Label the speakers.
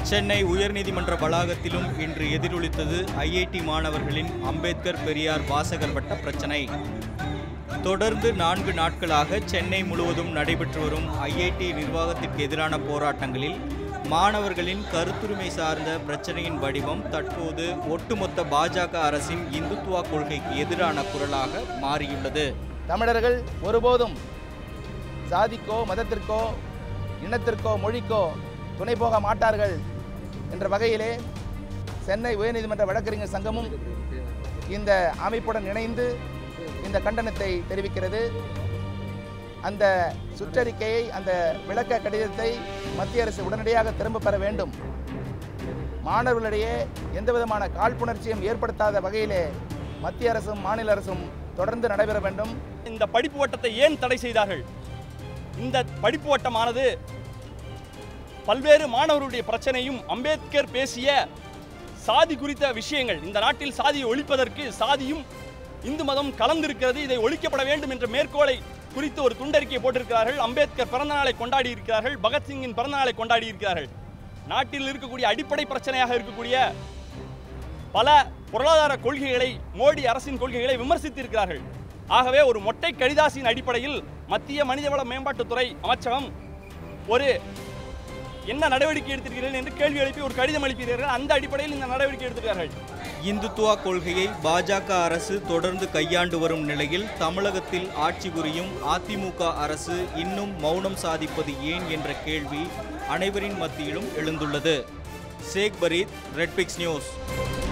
Speaker 1: சென்னை உயர்நீதிமன்ற வளாகத்திலும் இன்று எதிரொலித்தது ஐஐடி மாணவர்களின் அம்பேத்கர் பெரியார் வாசகர் வட்ட பிரச்சனை தொடர்ந்து நான்கு நாட்களாக சென்னை முழுவதும் நடைபெற்று வரும் ஐஐடி நிர்வாகத்திற்கு எதிரான போராட்டங்களில் மாணவர்களின் கருத்துரிமை சார்ந்த பிரச்சனையின் வடிவம் தற்போது ஒட்டுமொத்த பாஜக அரசின் இந்துத்துவா கொள்கைக்கு எதிரான குரலாக மாறியுள்ளது
Speaker 2: தமிழர்கள் ஒருபோதும் சாதிக்கோ மதத்திற்கோ இனத்திற்கோ மொழிக்கோ துணை போக மாட்டார்கள் என்ற வகையிலே சென்னை உயர்நீதிமன்ற வழக்கறிஞர் சங்கமும் இந்த அமைப்புடன் இணைந்து இந்த கண்டனத்தை தெரிவிக்கிறது அந்த சுற்றறிக்கையை அந்த விளக்க கடிதத்தை மத்திய அரசு உடனடியாக திரும்ப பெற வேண்டும் மாணவர்களிடையே எந்த விதமான காழ்ப்புணர்ச்சியும் ஏற்படுத்தாத வகையிலே மத்திய அரசும் மாநில அரசும் தொடர்ந்து நடைபெற வேண்டும்
Speaker 3: இந்த படிப்பு வட்டத்தை ஏன் தடை செய்தார்கள் இந்த படிப்பு வட்டமானது பல்வேறு மாணவர்களுடைய பிரச்சனையும் அம்பேத்கர் பேசிய சாதி குறித்த விஷயங்கள் இந்த நாட்டில் சாதியை ஒழிப்பதற்கு சாதியும் இந்து மதம் கலந்திருக்கிறது இதை ஒழிக்கப்பட வேண்டும் என்ற மேற்கோளை குறித்து ஒரு துண்டறிக்கையை போட்டிருக்கிறார்கள் அம்பேத்கர் பிறந்த நாளை கொண்டாடி இருக்கிறார்கள் பகத்சிங்கின் பிறந்த நாளை கொண்டாடி இருக்கிறார்கள் நாட்டில் இருக்கக்கூடிய அடிப்படை பிரச்சனையாக இருக்கக்கூடிய பல பொருளாதார கொள்கைகளை மோடி அரசின் கொள்கைகளை விமர்சித்திருக்கிறார்கள் ஆகவே ஒரு மொட்டை கடிதாசின் அடிப்படையில் மத்திய மனிதவள மேம்பாட்டுத்துறை அமைச்சகம் ஒரு என்ன நடவடிக்கை எடுத்திருக்கிறீர்கள் என்று கேள்வி எழுப்பி ஒரு கடிதம் அளிப்பீர்கள் அந்த அடிப்படையில் இந்த நடவடிக்கை எடுத்திருக்கிறார்கள்
Speaker 1: இந்துத்துவா கொள்கையை பாஜக அரசு தொடர்ந்து கையாண்டு வரும் நிலையில் தமிழகத்தில் ஆட்சி புரியும் அதிமுக அரசு இன்னும் மௌனம் சாதிப்பது ஏன் என்ற கேள்வி அனைவரின் மத்தியிலும் எழுந்துள்ளது ஷேக் பரீத் ரெட்பிக்ஸ் நியூஸ்